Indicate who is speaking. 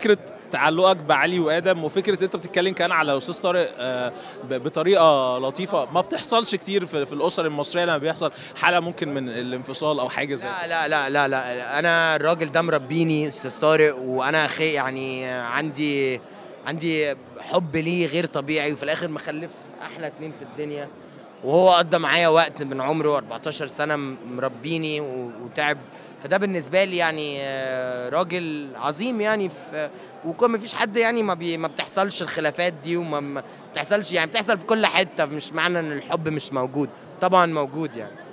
Speaker 1: فكره تعلقك بعلي وادم وفكره انت بتتكلم كان على استاذ طارق آه، ب- بطريقه لطيفه ما بتحصلش كتير في, في الاسر المصريه لما بيحصل حاله ممكن من الانفصال او حاجه زي
Speaker 2: لا لا لا لا لا انا الراجل ده مربيني استاذ طارق وانا خي يعني عندي عندي حب ليه غير طبيعي وفي الاخر مخلف احلى اتنين في الدنيا وهو قضى معايا وقت من عمره 14 سنه م- مربيني و- وتعب فده بالنسبه لي يعني آه، راجل عظيم يعني في وكل ما فيش حد يعني ما بي ما بتحصلش الخلافات دي وما ما بتحصلش يعني بتحصل في كل حته مش معنى ان الحب مش موجود طبعا موجود يعني